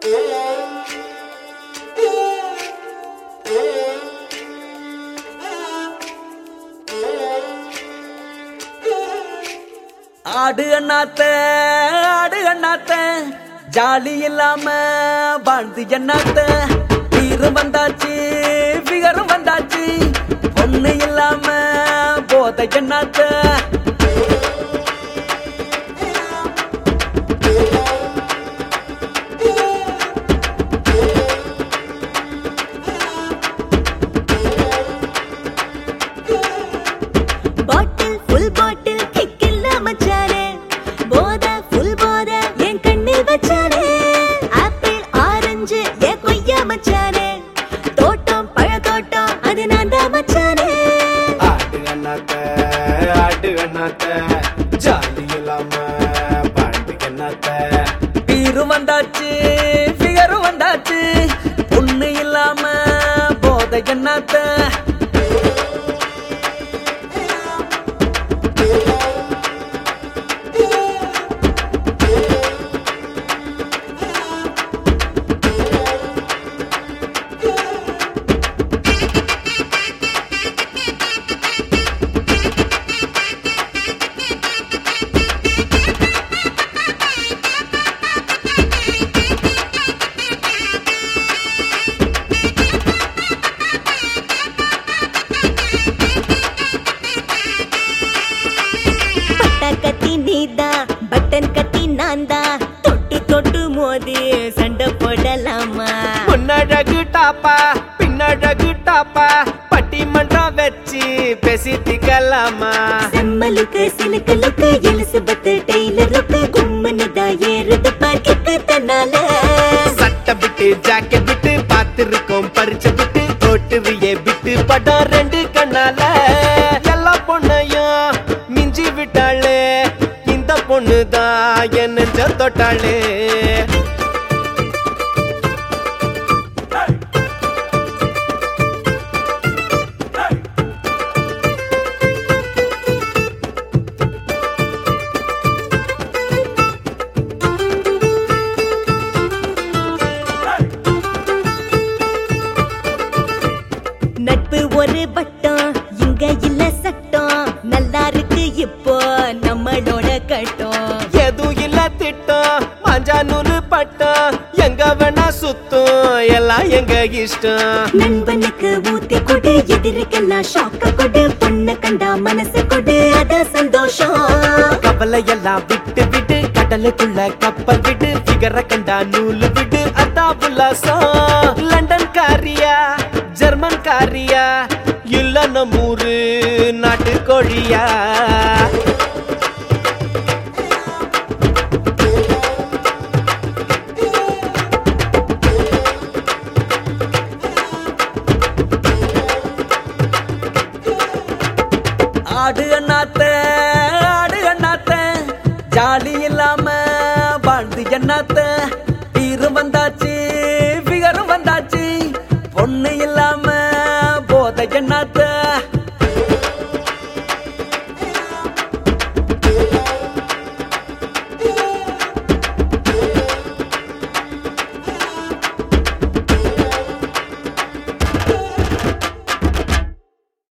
ஆடு அண்ணாத்த ஆடு அண்ணாத்த ஜாலி இல்லாம வாழ்ந்து எண்ணாத்த தீரும் வந்தாச்சு பிகரும் வந்தாச்சு பொண்ணு இல்லாம போத எண்ணாத்த பாட்டில் ஃபுல் பாட்டில் கிக் இல்ல மச்சானே போத ஃபுல் போத என் கண்ணில் வச்சானே ஆப்பிள் ஆரஞ்சு என் கொய்யா மச்சானே தோட்டம் பழ தோட்டம் அது நான் தான் மச்சானே ஆட்டு அண்ணாத்த ஆட்டு அண்ணாத்த ஜாலி இல்லாம பாட்டு அண்ணாத்த தீரும் வந்தாச்சு பிகரும் வந்தாச்சு பொண்ணு இல்லாம போத எண்ணாத்த பட்டா கத்தி நீதான் பட்டன் கத்தி நான் தான் தொட்டு தொட்டு மோதி சண்டை போடலாமா முன்னழகு டாப்பா பின்னழகு டாப்பா பட்டிமன்றம் வச்சு பேசித்திக்கலாமா செம்மலுக்கு சிலுக்கலுக்கு எலிசபெத் டெய்லருக்கு கும்மனு தான் ஏறுது பார்க்கிக்கு தன்னால சட்டை விட்டு ஜாக்கெட் விட்டு பார்த்திருக்கோம் பறிச்ச விட்டு ஓட்டுவியே விட்டு படம் ரெண்டு கண்ணால எல்லா பொண்ணையும் மிஞ்சி விட்டாளே இந்த பொண்ணு தான் என் நெஞ்ச தொட்டாளே நட்பு ஒரு வட்டம் இங்க இல்ல சட்டம் நல்லா இருக்கு இப்போ நம்மளோட கட்டம் எதுவும் இல்ல திட்டம் மஞ்சா நூறு பட்டம் எங்க வேணா சுத்தும் எல்லாம் எங்க இஷ்டம் நண்பனுக்கு ஊத்தி கொடு எதிரிக்கெல்லாம் ஷாக்க கொடு பொண்ணு கண்டா மனசு கொடு அத சந்தோஷம் கவலை எல்லாம் விட்டு விட்டு கடலுக்குள்ள கப்பல் விட்டு பிகர கண்டா நூலு விட்டு அதான் உல்லாசம் லண்டன் காரியா ஜெர்மன் காரியா இல்ல நம்மூரு நாட்டு கோழியா ஆடு அண்ணாத்த ஆடு அண்ணாத்த ஜாலி இல்லாம வாழ்ந்து எண்ணாத்த தீரும் வந்தாச்சு பிகரும் வந்தாச்சு பொண்ணு இல்லாம போத எண்ணாத்த